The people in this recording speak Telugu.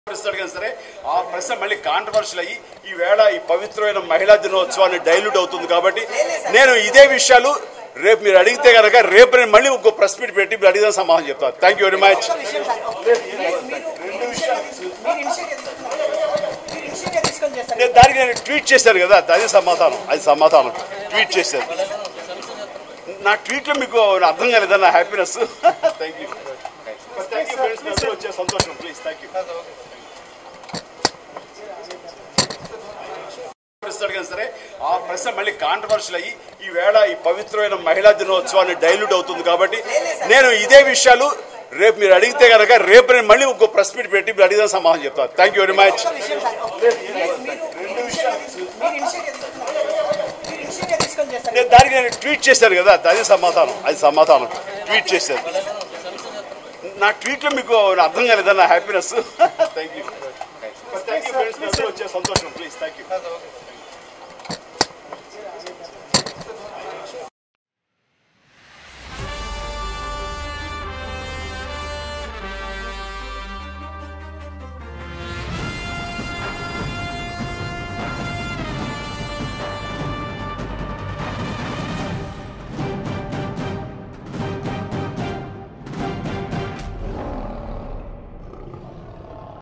ప్రశ్న అడిగాను సరే ఆ ప్రశ్న మళ్ళీ కాంట్రవర్షియల్ అయ్యి ఈ వేళ ఈ పవిత్రమైన మహిళా దినోత్సవాన్ని డైల్యూట్ అవుతుంది కాబట్టి నేను ఇదే విషయాలు రేపు మీరు అడిగితే కనుక రేపు నేను మళ్ళీ ఇంకో ప్రెస్ మీట్ పెట్టి మీరు అడిగిన సమాధానం చెప్తాను థ్యాంక్ యూ వెరీ మచ్ ఒక్క విషయం సార్ మీరు- మీరు- మీరు ఇనిషియేటివ్ తీసుకున్నారు. మీరు ఇనిషియేటివ్ తీసుకున్నారు. మీరు ఇనిషియేటివ్ తీసుకొని చేస్తారు నేను దానికి నేను ట్వీట్ చేశాను కదా అది సమాధానం అది సమాధానం ట్వీట్ చేశాను నా ట్వీట్లో మీకు అర్థం కాలేదా నా happiness thank you thank you friends మీ అందరూ వచ్చే సంతోషం ప్లీజ్ థ్యాంక్ యూ ప్రశ్న అడిగాను సరే ఆ ప్రశ్న మళ్ళీ కాంట్రవర్షియల్ అయ్యి ఈ వేళ ఈ పవిత్రమైన మహిళా దినోత్సవాన్ని డైల్యూట్ అవుతుంది కాబట్టి నేను ఇదే విషయాలు రేపు మీరు అడిగితే కనుక రేపు నేను మళ్ళీ ఇంకో ప్రెస్ మీట్ పెట్టి మీరు అడిగిన సమాధానం చెప్తాను థ్యాంక్ యూ వెరీ మచ్ ఒక్క విషయం సార్ మీరు- మీరు- మీరు ఇనిషియేటివ్ తీసుకున్నారు. మీరు ఇనిషియేటివ్ తీసుకున్నారు. మీరు ఇనిషియేటివ్ తీసుకొని చేస్తారు నేను దానికి నేను ట్వీట్ చేశాను కదా అది సమాధానం అది సమాధానం ట్వీట్ చేశాను నా ట్వీట్లో మీకు అర్థం కాలేదా నా happiness thank you thank you friends మీ అందరూ వచ్చే సంతోషం ప్లీజ్ థ్యాంక్ యూ